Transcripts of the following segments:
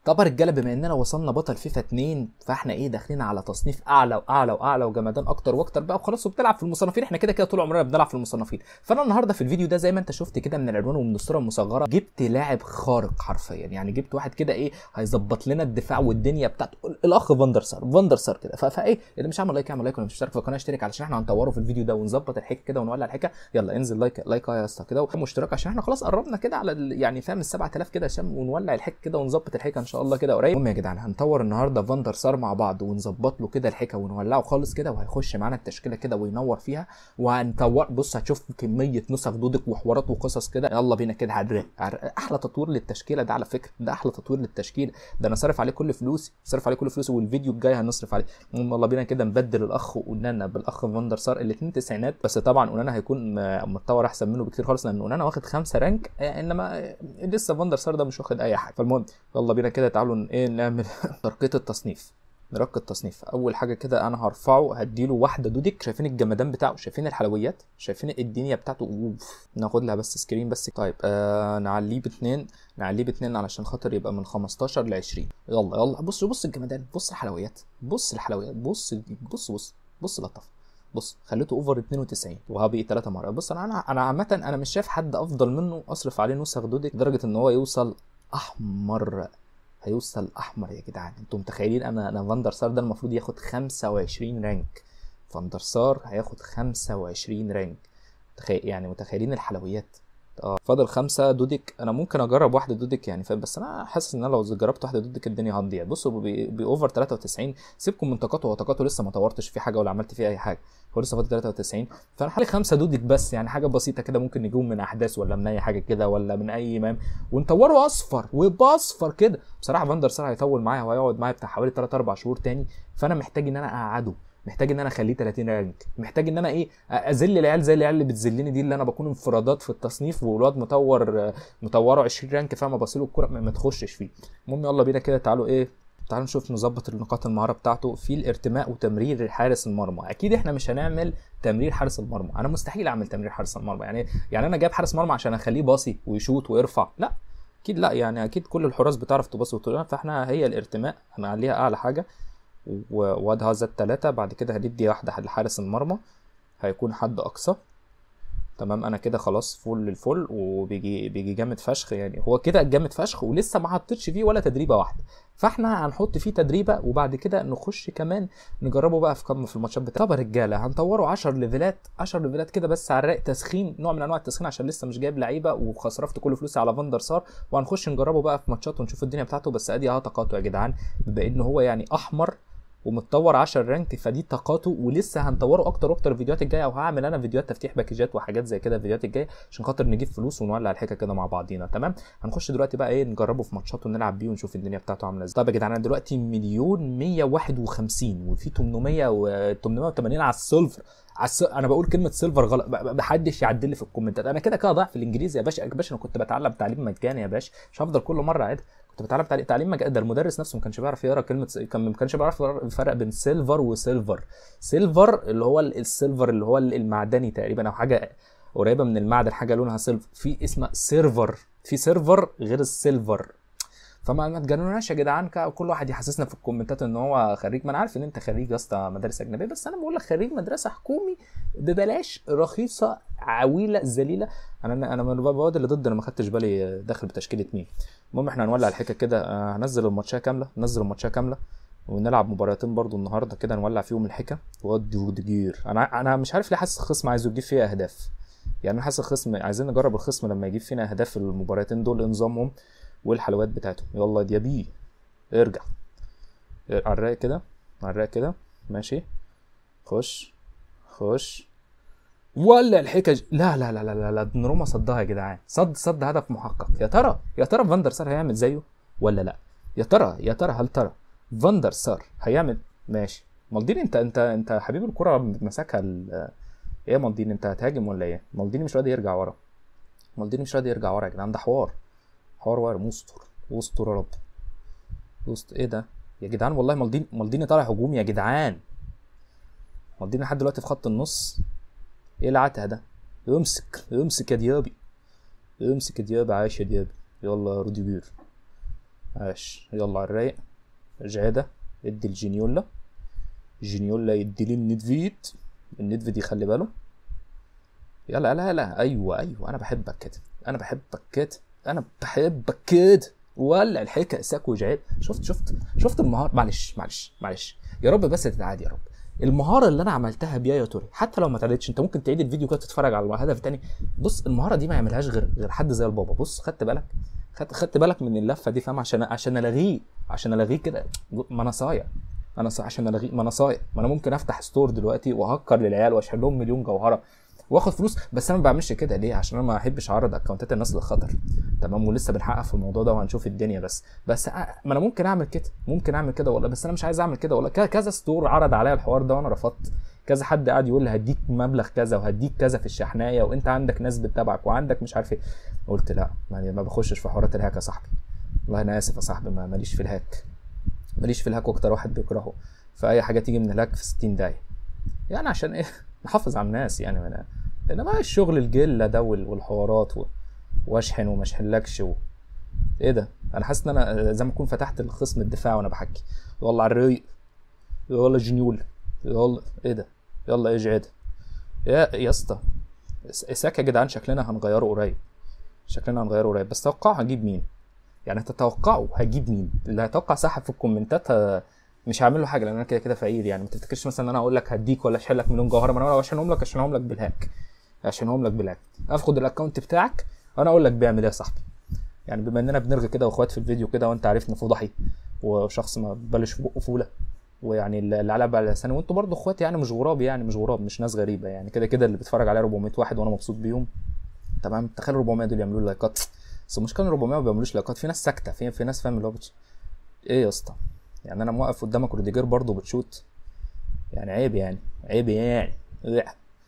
طب رجاله بما اننا وصلنا بطل فيفا 2 فاحنا ايه داخلين على تصنيف اعلى واعلى واعلى وجمدان اكتر واكتر بقى وخلاص وبتلعب في المصنفين احنا كده كده طول عمرنا بنلعب في المصنفين فانا النهارده في الفيديو ده زي ما انت شفت كده من العنوان ومن الصوره المصغره جبت لاعب خارق حرفيا يعني جبت واحد كده ايه هيظبط لنا الدفاع والدنيا بتاعته الاخ فاندر سار فاندر سار كده ف- فايه اللي مش عامل لايك يعمل لايك واللي مش مشترك في القناه اشترك علشان احنا هنطوره في الفيديو ده ونظبط الحكه كده ونولع الحكه يلا انزل لايك لايك يا اسطى كده واشتراك عشان احنا خلاص قربنا كده على ال- يعني فاهم ال 7000 كده عشان ونولع الحكه كده ونظبط الحكه ان شاء الله كده قريب المهم يا جدعان هنطور النهارده فاندر سار مع بعض ونظبط له كده الحكه ونولعه خالص كده وهيخش معانا التشكيله كده وينور فيها وهنطور بص هتشوف كميه نسخ دودك وحوارات وقصص كده يلا بينا كده هنرق هنرق. احلى تطوير للتشكيله ده على فكره ده احلى تطوير للتشكيله ده انا صارف عليه كل فلوسي صارف عليه كل فلوسي والفيديو الجاي هنصرف عليه المهم يلا بينا كده نبدل الاخ اونانا بالاخ فاندر سار الاثنين تسعينات بس طبعا اونانا هيكون م- متطور احسن منه بكتير خالص لان اونانا واخد خمسة رانك آه، انما آه، لسه فاندر سار ده مش واخد اي حاجه فالمهم يلا بينا كده تعالوا ن- ايه نعمل ترقيه التصنيف نرقي التصنيف اول حاجه كده انا هرفعه هديله واحده دودك شايفين الجمدان بتاعه شايفين الحلويات شايفين الدنيا بتاعته اوف ناخد لها بس سكرين بس طيب آه نعليه باتنين نعليه باتنين علشان خاطر يبقى من 15 ل 20 يلا يلا بص بص الجمدان بص الحلويات بص الحلويات بص بص بص بص لطف بص خليته اوفر 92 وهبقي 3 مرات بص انا انا انا عامه انا مش شايف حد افضل منه اصرف عليه نسخ دودك لدرجه ان هو يوصل احمر هيوصل احمر يا جدعان انتوا متخيلين انا انا فاندر سار ده المفروض ياخد 25 رانك فاندر سار هياخد 25 رانك تخيل يعني متخيلين الحلويات اه فاضل خمسة دودك انا ممكن اجرب واحدة دودك يعني فاهم بس انا حاسس ان انا لو جربت واحدة دودك الدنيا هتضيع بصوا بي- باوفر 93 سيبكم من طاقته هو طاقته لسه ما طورتش فيه حاجة ولا عملت فيه اي حاجة هو لسه فاضل 93 فانا حوالي خمسة دودك بس يعني حاجة بسيطة كده ممكن نجيبهم من احداث ولا من اي حاجة كده ولا من اي مام ونطوره اصفر ويبقى اصفر كده بصراحة فاندر سار هيطول معايا وهيقعد معايا بتاع حوالي 3 4 شهور تاني فانا محتاج ان انا اقعده محتاج ان انا اخليه 30 رانك محتاج ان انا ايه اذل العيال زي العيال اللي بتذلني دي اللي انا بكون انفرادات في التصنيف والواد مطور مطوره 20 رانك فاهم بصيله الكوره ما ما تخشش فيه المهم يلا بينا كده تعالوا ايه تعالوا نشوف نظبط النقاط المهاره بتاعته في الارتماء وتمرير حارس المرمى اكيد احنا مش هنعمل تمرير حارس المرمى انا مستحيل اعمل تمرير حارس المرمى يعني يعني انا جايب حارس مرمى عشان اخليه باصي ويشوط ويرفع لا اكيد لا يعني اكيد كل الحراس بتعرف تباصي وتقول فاحنا هي الارتماء هنعليها اعلى حاجه ووادها زاد تلاتة بعد كده هندي واحدة لحارس المرمى هيكون حد أقصى تمام انا كده خلاص فول للفل وبيجي بيجي جامد فشخ يعني هو كده جامد فشخ ولسه ما حطيتش فيه ولا تدريبه واحده فاحنا هنحط فيه تدريبه وبعد كده نخش كمان نجربه بقى في كم في الماتشات بتاعته طب يا رجاله هنطوره 10 ليفلات 10 ليفلات كده بس على الرايق تسخين نوع من انواع التسخين عشان لسه مش جايب لعيبه وخسرفت كل فلوسي على فاندر سار وهنخش نجربه بقى في ماتشات ونشوف الدنيا بتاعته بس ادي اهو طاقاته يا جدعان بما ان هو يعني احمر ومتطور 10 رانك فدي طاقاته ولسه هنطوره اكتر واكتر الفيديوهات الجايه وهعمل انا فيديوهات تفتيح باكجات وحاجات زي كده الفيديوهات الجايه عشان خاطر نجيب فلوس ونولع الحكايه كده مع بعضينا تمام هنخش دلوقتي بقى ايه نجربه في ماتشات ونلعب بيه ونشوف الدنيا بتاعته عامله ازاي طب يا جدعان انا دلوقتي مليون 151 وفي 800 و 880 على السيلفر على الس... انا بقول كلمه سيلفر غلط ب- ب- محدش يعدل لي في الكومنتات انا كده كده ضايع في الانجليزي يا باشا يا باشا انا كنت بتعلم تعليم مجاني يا باشا مش هفضل كل مره عادي كنت بتعلم تعليم, تعليم مجاني ده المدرس نفسه ما كانش بيعرف يقرا كلمه س- كان ما كانش بيعرف يفرق بين سيلفر وسيلفر سيلفر اللي هو ال- السيلفر اللي هو ال- المعدني تقريبا او حاجه قريبه من المعدن حاجه لونها سيلفر في اسمها سيرفر في سيرفر غير السيلفر فما ما تجنناش يا جدعان ك- كل واحد يحسسنا في الكومنتات ان هو خريج ما انا عارف ان انت خريج يا اسطى مدارس اجنبيه بس انا بقول لك خريج مدرسه حكومي ببلاش رخيصه عويله ذليله انا انا من البواد اللي ضد انا ما خدتش بالي داخل بتشكيله مين المهم احنا هنولع الحكه كده آه، هنزل الماتشيه كامله ننزل الماتشيه كامله ونلعب مباراتين برضو النهارده كده نولع فيهم الحكه ودي ودجير انا انا مش عارف ليه حاسس الخصم عايز يجيب فيها اهداف يعني انا حاسس الخصم عايزين نجرب الخصم لما يجيب فينا اهداف في المباراتين دول إيه نظامهم والحلويات بتاعتهم يلا يا بيه ارجع على الرايق كده على الرايق كده ماشي خش خش ولا الحكج لا لا لا لا لا, لا دوناروما صدها يا جدعان صد صد هدف محقق يا ترى يا ترى فاندر سار هيعمل زيه ولا لا يا ترى يا ترى هل ترى فاندر سار هيعمل ماشي مالديني انت انت انت حبيب الكرة مسكها ال- ايه يا مالديني انت هتهاجم ولا ايه مالديني مش راضي يرجع ورا مالديني مش راضي يرجع ورا يا جدعان ده حوار حوار ورا مستر استر يا رب وسط ايه ده يا جدعان والله مالديني مالديني طالع هجوم يا جدعان مالديني لحد دلوقتي في خط النص ايه العته ده امسك امسك يا ديابي امسك يا ديابي عايش يا ديابي يلا يا روديجير عاش يلا على الرايق جعدة ادي الجينيولا جينيولا يدي لي الندفيد الندفيد يخلي باله يلا يلا يلا ايوه ايوه انا بحبك كده انا بحبك كده انا بحبك كده ولع الحكايه ساك وجعل شفت شفت شفت المهاره معلش معلش معلش يا رب بس تتعادي يا رب المهاره اللي انا عملتها بيا يا توري حتى لو ما اتعدتش انت ممكن تعيد الفيديو كده تتفرج على الهدف التاني بص المهاره دي ما يعملهاش غير غير حد زي البابا بص خدت بالك خدت خدت بالك من اللفه دي فاهم عشان عشان الغيه عشان الغيه كده ما انا صايع انا صايع عشان الغيه ما انا صايع ما انا ممكن افتح ستور دلوقتي وهكر للعيال واشحن لهم مليون جوهره واخد فلوس بس انا ما بعملش كده ليه عشان انا ما احبش اعرض اكونتات الناس للخطر تمام ولسه بنحقق في الموضوع ده وهنشوف الدنيا بس بس أ- ما انا ممكن اعمل كده ممكن اعمل كده والله بس انا مش عايز اعمل كده والله ك- كذا ستور عرض عليا الحوار ده وانا رفضت كذا حد قاعد يقول لي هديك مبلغ كذا وهديك كذا في الشحنايه وانت عندك ناس بتتابعك وعندك مش عارف ايه قلت لا ما ما بخشش في حوارات الهاك يا صاحبي والله انا اسف يا صاحبي ما- ماليش في الهاك ماليش في الهاك واكتر واحد بيكرهه فاي حاجه تيجي من الهاك في 60 داهيه يعني عشان ايه نحافظ على الناس يعني ما انا انما الشغل الجله ده وال- والحوارات و... واشحن وما اشحنلكش و... ايه ده انا حاسس ان انا زي ما اكون فتحت الخصم الدفاع وانا بحكي يلا على الريق يلا جنيول يلا ايه ده يلا اجعد يا يا اسطى س- ساك يا جدعان شكلنا هنغيره قريب شكلنا هنغيره قريب بس توقعوا هجيب مين يعني تتوقعوا هجيب مين اللي هيتوقع صح في الكومنتات ه- مش هعمل له حاجه لان انا كده كده فقير يعني ما تفتكرش مثلا ان انا اقول لك هديك ولا اشحن لك مليون جوهره ما انا لو اشحنهم لك اشحنهم لك بالهاك اشحنهم لك بالهاك اخد الاكونت بتاعك انا اقول لك بيعمل ايه يا صاحبي يعني بما اننا بنرغي كده واخوات في الفيديو كده وانت عارفني فضحي وشخص ما بلش في بقه فوله ويعني اللي على على لساني وانتوا برضه اخواتي يعني مش غراب يعني مش غراب مش ناس غريبه يعني كده كده اللي بيتفرج عليا 400 واحد وانا مبسوط بيهم تمام تخيل 400 دول يعملوا لي لايكات بس المشكله ان 400 ما بيعملوش لايكات في ناس ساكته في في ناس فاهم اللي هو بتش... ايه يا اسطى يعني انا موقف قدامك روديجير برضه بتشوت يعني عيب يعني عيب يعني إيه.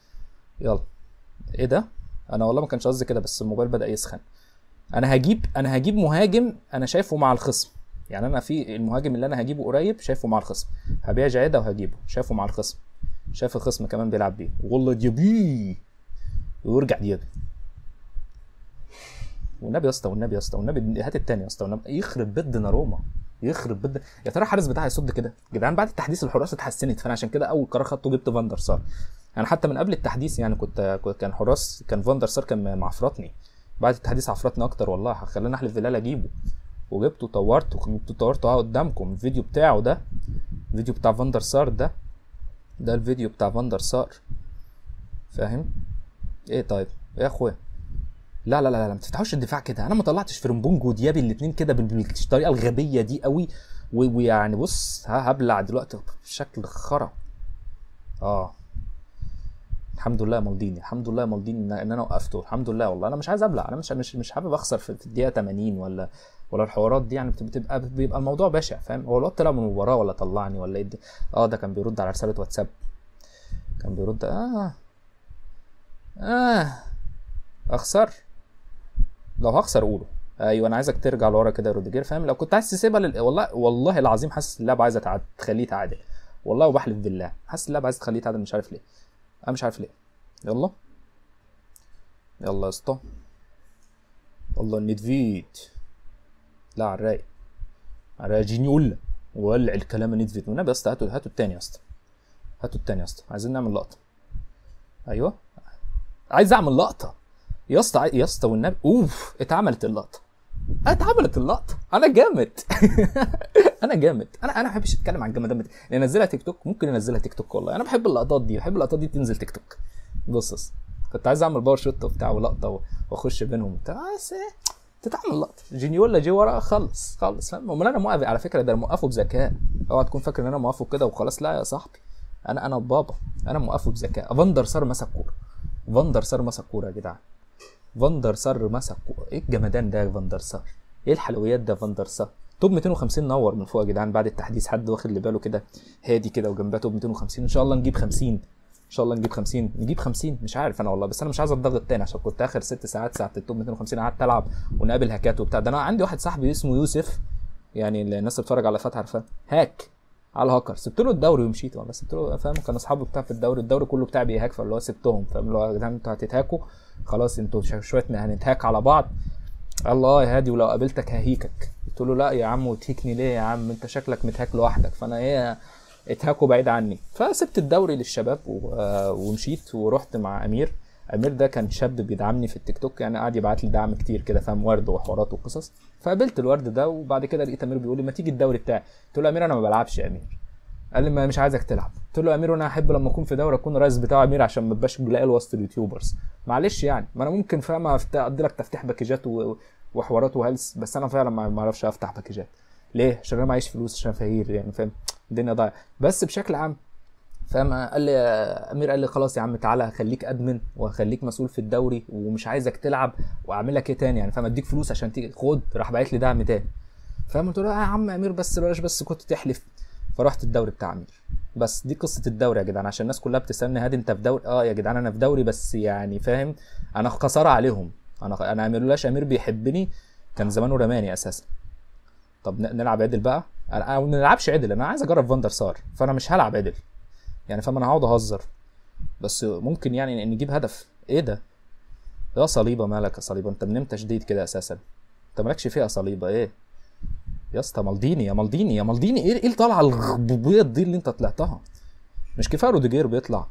يلا ايه ده انا والله ما كانش قصدي كده بس الموبايل بدا يسخن انا هجيب انا هجيب مهاجم انا شايفه مع الخصم يعني انا في المهاجم اللي انا هجيبه قريب شايفه مع الخصم هبيع جعيده وهجيبه شايفه مع الخصم شايف الخصم كمان بيلعب بيه والله ديابي ويرجع ديابي والنبي يا اسطى والنبي يا اسطى والنبي هات التاني يا اسطى والنبي يخرب بيت ديناروما يخرب بيت يا ترى الحارس بتاعي يصد كده يا جدعان بعد التحديث الحراس اتحسنت فانا عشان كده اول قرار خدته جبت فاندر سار يعني حتى من قبل التحديث يعني كنت كنت- كان حراس كان فاندر سار كان معفرطني بعد التحديث عفرطني اكتر والله خلاني احلف بالله لا اجيبه وجبته طورته جبته طورته اهو قدامكم الفيديو بتاعه ده الفيديو بتاع فاندر سار ده ده الفيديو بتاع فاندر سار فاهم ايه طيب ايه يا اخويا لا لا لا لا ما تفتحوش الدفاع كده انا ما طلعتش فرنبونج وديابي الاثنين كده بال- بالطريقه الغبيه دي قوي و- ويعني بص ها هبلع دلوقتي بشكل خرا اه الحمد لله يا مالديني الحمد لله يا مالديني ان إن انا وقفته الحمد لله والله انا مش عايز ابلع انا مش مش مش حابب اخسر في في الدقيقه 80 ولا ولا الحوارات دي يعني بت- بتبقى بيبقى الموضوع بشع فاهم هو الواد طلع من المباراه ولا طلعني ولا ايه الد- اه ده كان بيرد على رساله واتساب كان بيرد اه اه اخسر لو هخسر قوله ايوه انا عايزك ترجع لورا كده يا روديجير فاهم لو كنت عايز تسيبها لل... والله والله العظيم حاسس اللعبه عايزه تعد... تخليه يتعادل والله وبحلف بالله حاسس اللعبه عايزه تخليه يتعادل مش عارف ليه انا مش عارف ليه يلا يلا يا اسطى والله الندفيد لا على الرايق على الرايق جينيولا ولع الكلام الندفيد والنبي يا اسطى هاتوا هاتوا التاني يا اسطى هاتوا التاني يا اسطى عايزين نعمل لقطه ايوه عايز اعمل لقطه يا اسطى عاي- يا اسطى والنبي اوف اتعملت اللقطه اتعملت اللقطه انا جامد انا جامد انا انا ما بحبش اتكلم عن الجمدان بتاعي انزلها تيك توك ممكن انزلها تيك توك والله انا بحب اللقطات دي بحب اللقطات دي تنزل تيك توك بص بص كنت عايز اعمل باور شوت وبتاع ولقطه و- واخش بينهم وبتاع بس إيه، تتعمل لقطه جينيولا جه ورا خلص خلص فاهم امال انا موقف على فكره ده انا موقفه بذكاء اوعى تكون فاكر ان انا موقفه كده وخلاص لا يا صاحبي انا انا بابا انا موقفه بذكاء فاندر سار مسك كوره فاندر سار مسك كوره يا جدعان فاندر سار مسك كوره ايه الجمدان ده يا فاندر سار ايه الحلويات ده فاندر سار توب 250 نور من فوق يا جدعان بعد التحديث حد واخد اللي باله كده هادي كده وجنبها توب 250 ان شاء الله نجيب 50 ان شاء الله نجيب 50 نجيب 50 مش عارف انا والله بس انا مش عايز اتضغط تاني عشان كنت اخر ست ساعات ساعه التوب 250 قعدت العب ونقابل هاكات وبتاع ده انا عندي واحد صاحبي اسمه يوسف يعني الناس اللي بتتفرج على فتح عارفاه هاك على هاكر سبت له الدوري ومشيت والله سبت له فاهم كان اصحابه بتاع في الدوري الدوري كله بتاعي بيهاك فاللي هو سبتهم فاهم اللي هو يا جدعان انتوا هتتهاكوا خلاص انتوا ش- شويه هنتهاك على بعض الله يا هادي ولو قابلتك ههيكك قلت له لا يا عم وتهيكني ليه يا عم انت شكلك متهاك لوحدك فانا ايه اتهاكوا بعيد عني فسبت الدوري للشباب و- آه، ومشيت ورحت مع امير امير ده كان شاب بيدعمني في التيك توك يعني قعد يبعت لي دعم كتير كده فاهم ورد وحوارات وقصص فقابلت الورد ده وبعد كده لقيت امير بيقول لي ما تيجي الدوري بتاعي قلت له يا امير انا ما بلعبش يا امير قال لي ما مش عايزك تلعب قلت له يا امير انا احب لما اكون في دوري اكون الرئيس بتاع امير عشان ما ابقاش قليل وسط اليوتيوبرز معلش يعني ما انا ممكن فاهم أفت- ادي لك تفتيح باكجات و- وحوارات وهلس بس انا فعلا ما ما اعرفش افتح باكجات ليه عشان انا معيش فلوس عشان فقير يعني فاهم الدنيا ضايعه بس بشكل عام فاهم قال لي امير قال لي خلاص يا عم تعالى هخليك ادمن وهخليك مسؤول في الدوري ومش عايزك تلعب واعمل لك ايه تاني يعني فاهم اديك فلوس عشان تيجي خد راح باعت لي دعم تاني فاهم قلت له آه يا عم امير بس بلاش بس كنت تحلف فرحت الدوري بتاع امير بس دي قصه الدوري يا جدعان عشان الناس كلها بتسالني هادي انت في دوري اه يا جدعان انا في دوري بس يعني فاهم انا خساره عليهم انا انا امير امير بيحبني كان زمانه رماني اساسا طب ن- نلعب عدل بقى انا أنا ما نلعبش عدل انا عايز اجرب فاندر سار فانا مش هلعب عدل يعني فاهم انا هقعد اهزر بس ممكن يعني نجيب هدف ايه ده يا صليبه مالك يا صليبه انت منين تشديد كده اساسا انت مالكش فيها صليبه ايه يا اسطى مالديني يا مالديني يا مالديني ايه ايه الطلعه الغبيض دي اللي انت طلعتها مش كفايه روديجير بيطلع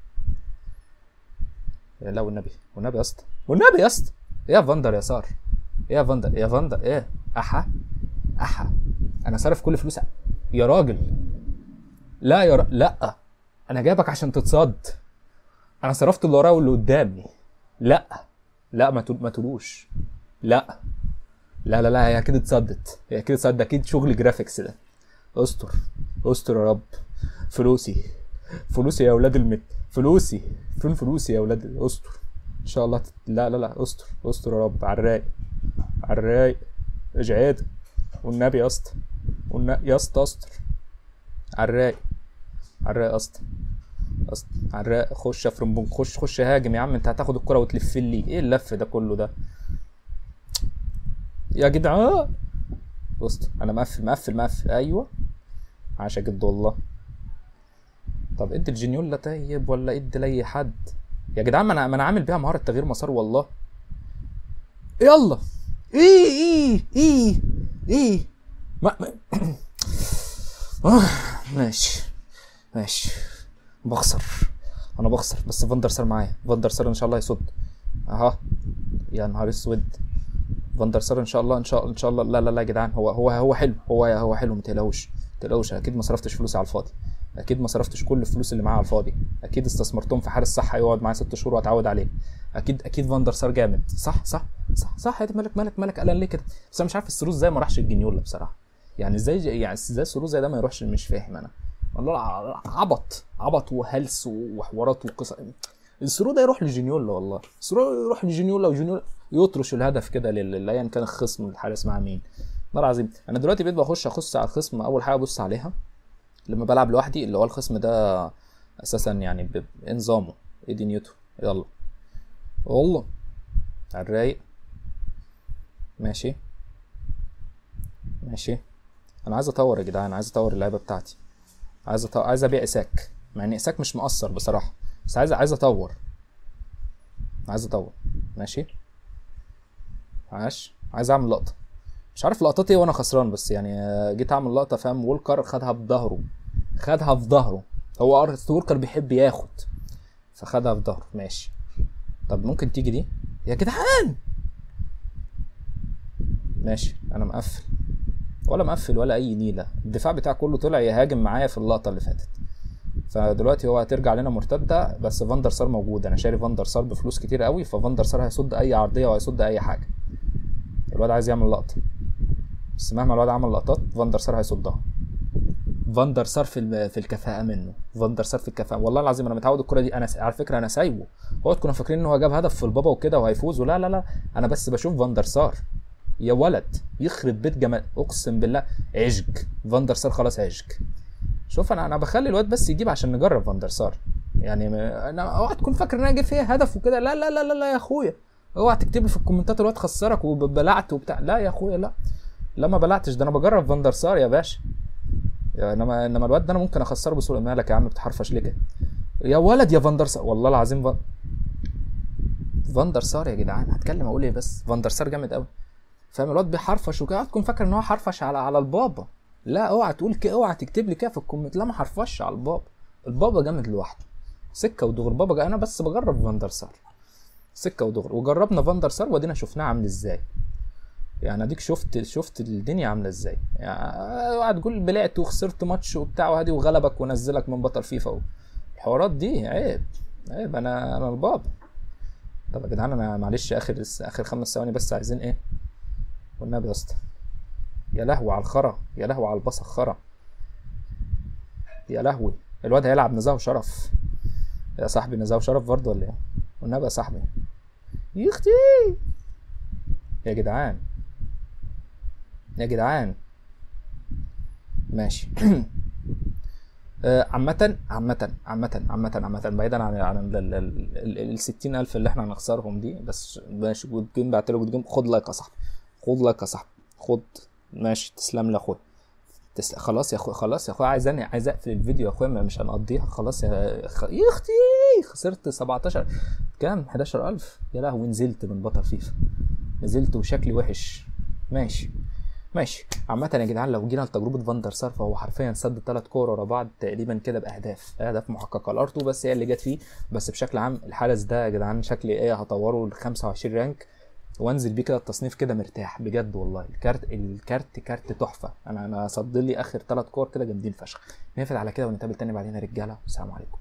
يا لا والنبي والنبي يا اسطى والنبي يا اسطى ايه يا فاندر يا سار ايه يا فاندر يا فاندر ايه احا احا انا صارف كل فلوس يا راجل لا يا را... لا انا جايبك عشان تتصد انا صرفت اللي ورايا واللي قدامي لا لا ما تقول- ما تقولوش لا لا لا لا هي اكيد اتصدت هي اكيد اتصدت اكيد شغل جرافيكس ده استر استر يا رب فلوسي فلوسي يا اولاد المت فلوسي فين فلوسي يا اولاد استر ان شاء الله تت... لا لا لا استر استر يا رب على الرايق على الرايق اجعاد والنبي يا اسطى والنبي يا اسطى استر على الرايق على الرايق يا اسطى اسطى على الرايق خش يا فرنبون خش خش هاجم يا عم انت هتاخد الكرة وتلف لي ايه اللف ده كله ده يا جدعان بص انا مقفل مقفل مقفل ايوه عاش يا جد والله طب ادي الجنيولا طيب ولا ادي لاي حد يا جدعان ما انا ما انا عامل بيها مهاره تغيير مسار والله يلا ايه ايه ايه ايه ما, ما... آه، ماشي ماشي بخسر انا بخسر بس فاندر سار معايا فاندر سار ان شاء الله يصد اها يا نهار اسود فاندر سار ان شاء الله ان شاء الله ان شاء الله لا لا لا يا جدعان هو هو هو حلو هو هو حلو ما تقلقوش ما تقلقوش اكيد ما صرفتش فلوسي على الفاضي اكيد ما صرفتش كل الفلوس اللي معايا على الفاضي اكيد استثمرتهم في حارس صح هيقعد معايا ست شهور واتعود عليه اكيد اكيد فاندر سار جامد صح صح صح صح يا مالك مالك مالك قلقان ليه كده بس انا مش عارف السرو ازاي ما راحش الجنيولا بصراحه يعني ازاي يعني ازاي سرو زي ده ما يروحش مش فاهم انا والله ع- عبط عبط وهلس وحوارات وقصص السرو ده يروح لجينيولا والله السرو يروح لجينيولا وجينيولا يطرش الهدف كده لل- ايا كان الخصم الحارس مع مين والله العظيم انا دلوقتي بقيت بخش اخص على الخصم اول حاجه ابص عليها لما بلعب لوحدي اللي هو الخصم ده اساسا يعني ب- بنظامه ايه دنيته يلا والله على الرايق ماشي ماشي انا عايز اطور يا جدعان عايز اطور اللعيبه بتاعتي عايز أطور... عايز ابيع اساك مع ان اساك مش مقصر بصراحه بس عايز عايز اطور عايز اطور ماشي عاش عايز اعمل لقطه مش عارف لقطتي ايه وانا خسران بس يعني آه، جيت اعمل لقطه فاهم وولكر خدها بظهره خدها في ظهره هو ارست وولكر بيحب ياخد فخدها في ظهره ماشي طب ممكن تيجي دي يا جدعان ماشي انا مقفل ولا مقفل ولا اي نيله الدفاع بتاعه كله طلع يهاجم معايا في اللقطه اللي فاتت فدلوقتي هو هترجع لنا مرتده بس فاندر سار موجود انا شاري فاندر سار بفلوس كتير قوي ففاندر سار هيصد اي عرضيه وهيصد اي حاجه الواد عايز يعمل لقطه بس مهما الواد عمل لقطات فاندر سار هيصدها فاندر سار في الم- في الكفاءه منه فاندر سار في الكفاءه والله العظيم انا متعود الكره دي انا س... على فكره انا سايبه هو كنا فاكرين ان هو جاب هدف في البابا وكده وهيفوز ولا لا لا انا بس بشوف فاندر سار يا ولد يخرب بيت جمال اقسم بالله عشق فاندر سار خلاص عشق شوف انا انا بخلي الواد بس يجيب عشان نجرب فاندر سار يعني ما- انا اوعى تكون فاكر ان انا جايب فيها هدف وكده لا لا لا لا, لا يا اخويا اوعى تكتب لي في الكومنتات الواد خسرك وبلعت وبتاع لا يا اخويا لا لا ما بلعتش ده انا بجرب فاندر سار يا باشا يا انما انما الواد ده انا ممكن اخسره بسهوله مالك يا عم بتحرفش ليه كده يا ولد يا فاندر سار والله العظيم فان... فاندر سار يا جدعان هتكلم اقول ايه بس فاندر سار جامد قوي فاهم الواد بيحرفش وكده اوعى تكون فاكر ان هو حرفش على على البابا لا اوعى تقول كده اوعى تكتب لي كده في الكومنت لا ما حرفش على البابا البابا جامد لوحده سكه ودغري بابا جا- انا بس بجرب فاندر سار سكه ودغري وجربنا فاندر سار وادينا شفناه عامل ازاي يعني اديك شفت شفت الدنيا عامله ازاي يعني اوعى تقول بلعت وخسرت ماتش وبتاع وهادي وغلبك ونزلك من بطل فيفا و- الحوارات دي عيب عيب انا انا البابا طب يا جدعان انا معلش اخر اخر خمس ثواني بس عايزين ايه والنبي يا اسطى يا لهوي على الخرا يا لهوي على البصخ خرا يا لهوي الواد هيلعب نزاهه شرف يا صاحبي نزاهه شرف برضه ولا ايه والنبي يا صاحبي يا اختي يا جدعان يا جدعان ماشي آه، عامة عامة عامة عامة عامة بعيدا عن عن ال- ال- ال- ال- ال 60000 اللي احنا هنخسرهم دي بس ماشي جود جيم بعت له جود جيم خد لايك يا صاحبي خد لايك يا صاحبي خد ماشي تسلم لي يا اخويا تس... خلاص يا اخويا خلاص يا اخويا عايز أنا عايز اقفل الفيديو يا اخويا ما- مش هنقضيها خلاص يا خ... يا اختي خسرت 17 كام 11000 يا لهوي نزلت من بطل فيفا نزلت وشكلي وحش ماشي ماشي عامة يا جدعان لو جينا لتجربة فاندر سار فهو حرفيا سد ثلاث كور ورا بعض تقريبا كده بأهداف أهداف محققة الار 2 بس هي اللي جت فيه بس بشكل عام الحارس ده يا جدعان شكلي ايه هطوره ل 25 رانك وانزل بيه كده التصنيف كده مرتاح بجد والله الكارت الكارت كارت تحفة انا انا صد لي اخر ثلاث كور كده جامدين فشخ نقفل على كده ونتقابل تاني بعدين يا رجالة السلام عليكم